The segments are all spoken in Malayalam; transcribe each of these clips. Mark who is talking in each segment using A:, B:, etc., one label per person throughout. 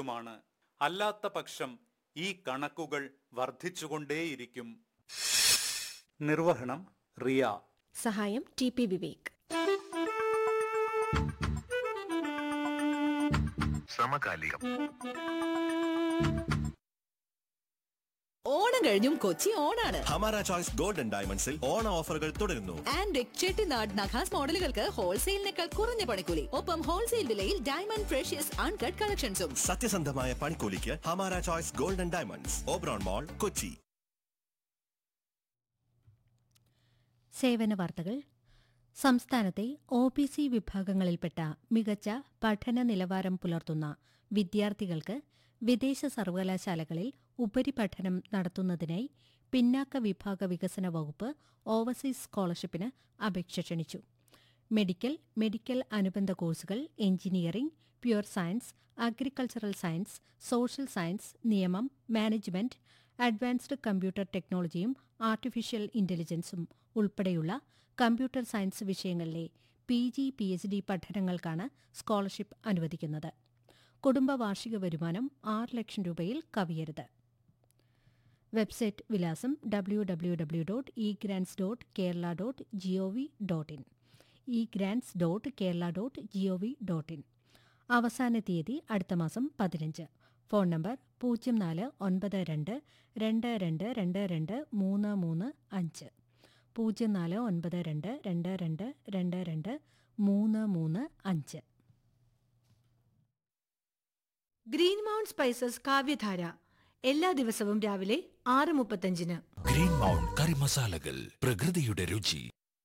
A: ആവശ്യമാണ് അല്ലാത്ത പക്ഷം ഈ കണക്കുകൾ വർദ്ധിച്ചുകൊണ്ടേയിരിക്കും നിർവഹണം റിയ
B: സഹായം ടി പി വിവേക്
C: സമകാലികം
D: ഓണം കഴിഞ്ഞും കൊച്ചി ഓണാണ്
E: ഹമാര ചോയ്സ് ഗോൾഡൻ ഡയമണ്ട്സിൽ ഓണ ഓഫറുകൾ തുടരുന്നു
D: ആൻഡ് ചെട്ടിനാട് നഖാസ് മോഡലുകൾക്ക് ഹോൾസെയിലിനേക്കാൾ കുറഞ്ഞ പണിക്കൂലി ഒപ്പം ഹോൾസെയിൽ വിലയിൽ ഡയമണ്ട് ഫ്രഷ്യസ് അൺകട്ട് കളക്ഷൻസും
E: സത്യസന്ധമായ പണിക്കൂലിക്ക് Hamara choice golden diamonds Oberon mall Kochi
F: സേവന വാർത്തകൾ സംസ്ഥാനത്തെ ഒ ബി സി വിഭാഗങ്ങളിൽപ്പെട്ട മികച്ച പഠന നിലവാരം പുലർത്തുന്ന വിദ്യാർത്ഥികൾക്ക് വിദേശ സർവകലാശാലകളിൽ ഉപരിപഠനം നടത്തുന്നതിനായി പിന്നാക്ക വിഭാഗ വികസന വകുപ്പ് ഓവർസീസ് സ്കോളർഷിപ്പിന് അപേക്ഷ ക്ഷണിച്ചു മെഡിക്കൽ മെഡിക്കൽ അനുബന്ധ കോഴ്സുകൾ engineering pure science agricultural science social science നിയമം മാനേജ്മെന്റ് അഡ്വാൻസ്ഡ് കമ്പ്യൂട്ടർ ടെക്നോളജിയും ആർട്ടിഫിഷ്യൽ ഇന്റലിജൻസും ഉൾപ്പെടെയുള്ള കമ്പ്യൂട്ടർ സയൻസ് വിഷയങ്ങളിലെ P G P H D പഠനങ്ങൾക്കാണ് സ്കോളർഷിപ്പ് അനുവദിക്കുന്നത് കുടുംബ വാർഷിക വരുമാനം ആറ് ലക്ഷം രൂപയിൽ കവിയരുത് വെബ്സൈറ്റ് വിലാസം W W W dot E grants dot Kerala dot G O V dot in E grants dot Kerala dot G O V dot in അവസാന തീയതി അടുത്ത മാസം പതിനഞ്ച് ഫോൺ നമ്പർ പൂജ്യം നാല് ഒൻപത് രണ്ട് രണ്ട് രണ്ട് രണ്ട് രണ്ട് മൂന്ന് മൂന്ന് അഞ്ച് പൂജ്യം നാല് ഒൻപത് രണ്ട് രണ്ട് രണ്ട് രണ്ട് രണ്ട് മൂന്ന് മൂന്ന് അഞ്ച്
B: ഗ്രീൻ മൗണ്ട് സ്പൈസസ് കാവ്യധാര എല്ലാ ദിവസവും രാവിലെ ആറ് മുപ്പത്തഞ്ചിന്
G: ഗ്രീൻ മൗണ്ട് കറി മസാലകൾ പ്രകൃതിയുടെ രുചി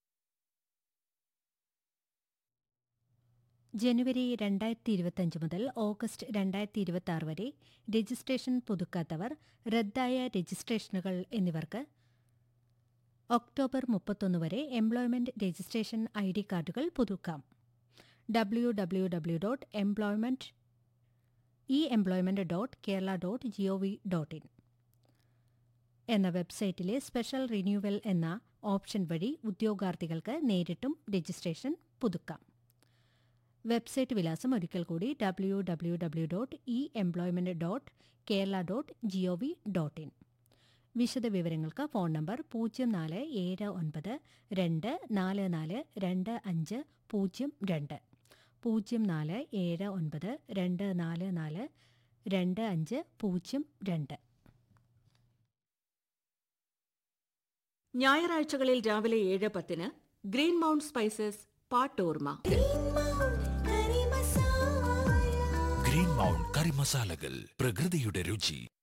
F: ജനുവരി രണ്ടായിരത്തി ഇരുപത്തഞ്ച് മുതൽ ഓഗസ്റ്റ് രണ്ടായിരത്തി ഇരുപത്തി ആറ് വരെ രജിസ്ട്രേഷൻ പുതുക്കാത്തവർ റദ്ദായ രജിസ്ട്രേഷനുകൾ എന്നിവർക്ക് ഒക്ടോബർ മുപ്പത്തൊന്ന് വരെ എംപ്ലോയ്മെന്റ് രജിസ്ട്രേഷൻ ഐ ഡി കാർഡുകൾ പുതുക്കാം W W W dot employment E employment dot Kerala dot G O V dot in എന്ന വെബ്സൈറ്റിലെ സ്പെഷ്യൽ റിന്യൂവൽ എന്ന ഓപ്ഷൻ വഴി ഉദ്യോഗാർത്ഥികൾക്ക് നേരിട്ടും രജിസ്ട്രേഷൻ പുതുക്കാം വെബ്സൈറ്റ് വിലാസം ഒരിക്കൽ കൂടി W W W dot E employment dot Kerala dot G O V dot in വിശദ വിവരങ്ങൾക്ക് ഫോൺ നമ്പർ പൂജ്യം നാല് ഏഴ് ഒൻപത് രണ്ട് നാല് നാല് രണ്ട് അഞ്ച് പൂജ്യം രണ്ട് പൂജ്യം നാല് ഏഴ് ഒൻപത് രണ്ട് നാല് നാല് രണ്ട് അഞ്ച് പൂജ്യം രണ്ട്
B: ഞായറാഴ്ചകളിൽ രാവിലെ ഏഴ് പത്തിന് ഗ്രീൻ മൗണ്ട് സ്പൈസസ് പാട്ടോർമ
G: ഗ്രീൻ മൗണ്ട് കറി മസാലകൾ പ്രകൃതിയുടെ രുചി